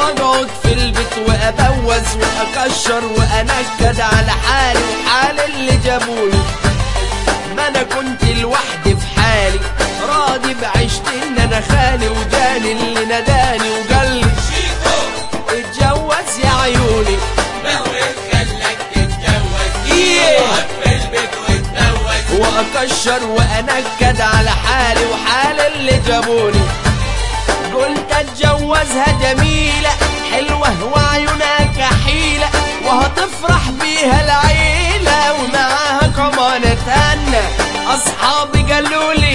واقعد في البيت وابوز واكشر وانكد على حالي وحال اللي جابوني ما انا كنت لوحدي في حالي راضي بعشت ان انا خالي وجاني اللي ناداني وقال لي اتجوز يا عيوني واكشر وانكد على حالي وحال اللي جابوني قلت اتجوزها جميلة حلوة وعيونها كحيلة وهتفرح بيها العيلة ومعاها كمان اتهنى اصحابي قالوا لي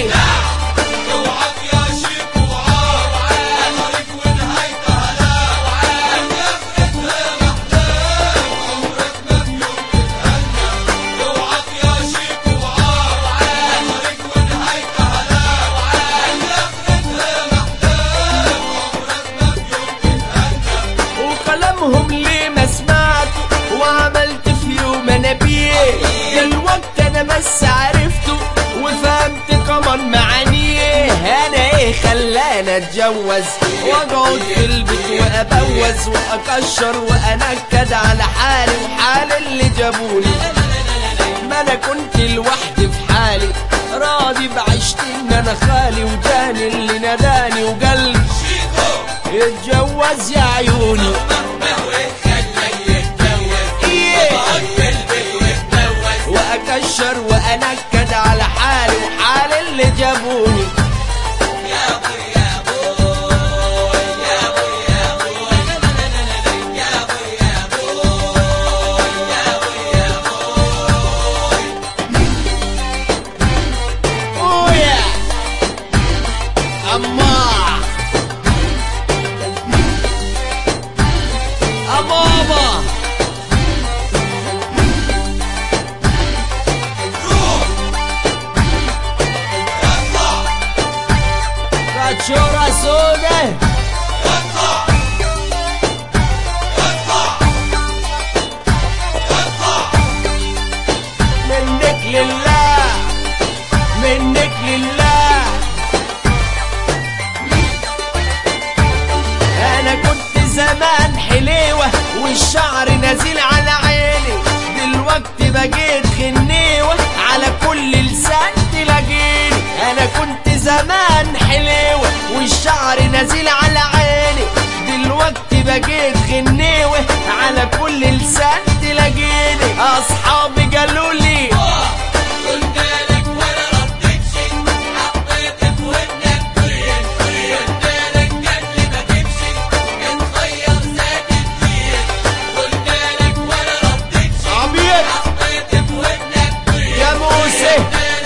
وكلامهم ليه ما سمعته وعملت في يوم انا بيه دلوقتي انا بس عرفته وفهمت كمان معانيه انا ايه خلاني اتجوز واقعد في البيت وابوز واكشر وانكد على حالي وحال اللي جابوني ما انا كنت لوحدي في حالي راضي بعشت ان انا خالي وجاني اللي ناداني وقال لي اتجوز يا عيوني إيه. واكشر وانكد على حالي وحال اللي جابوني أويا. أما أماما كاتشورا سودة منك لله منك لله انا كنت زمان حليوة والشعر نازل على عيني دلوقتي بقيت خنيوة على كل لسان تلاقيني انا كنت زمان حليوة والشعر نازل على عيني دلوقتي بقيت غنيوة على كل لسان تلاقيني اصحابي قالوا لي عبيط يا موسى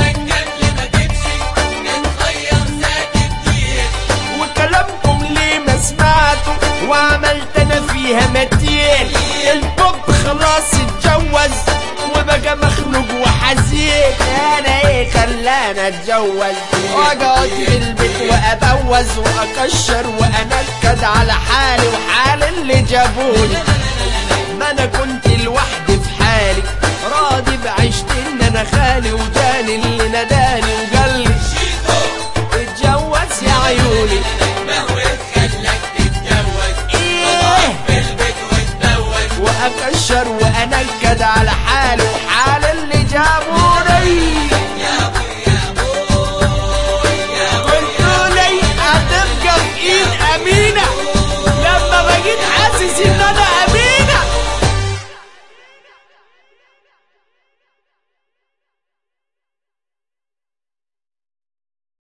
وكلامكم ليه ما سمعته وعملت انا فيها متين البوب خلاص اتجوز وبقى مخنوق وحزين انا ايه خلاني اتجوز واقعد في البيت وابوز واكشر وانكد على حالي وحال اللي جابوني ما انا كنت لوحدي في حالي راضي بعشت ان انا خالي وجا